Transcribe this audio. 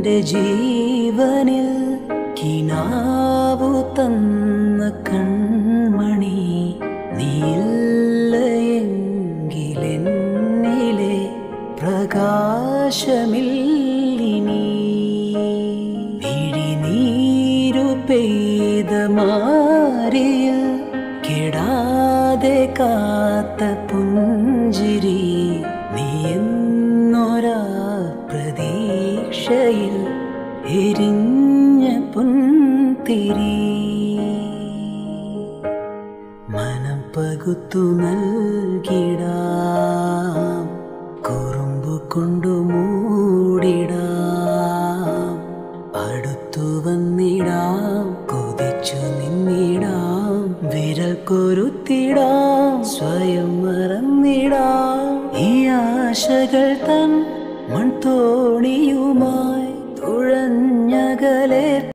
എൻ്റെ ജീവനിൽ കിനാവു തന്ന കൺമണി നീയില്ലയെങ്കിലെന്നിലെ പ്രകാശമില്ലിനി വിഴിനീരു പെയ്ത മാറിയ കെടാതെ കാത്ത പുഞ്ചിരി നീ എന്നൊരാ പ്രതീക്ഷയിൽ എരിഞ്ഞ പുൻതിരി മനം പകുത്തു നൽകിടാം കുറുമ്പു കൊണ്ടു മൂടിടാം അടുത്തു വന്നിടാം കൊതിച്ചു നിന്നിടാം വിരൽ കൊരുത്തിടാം സ്വയം മറന്നിടാം ഈ ആശകൾ തൻ മൺതോണിയു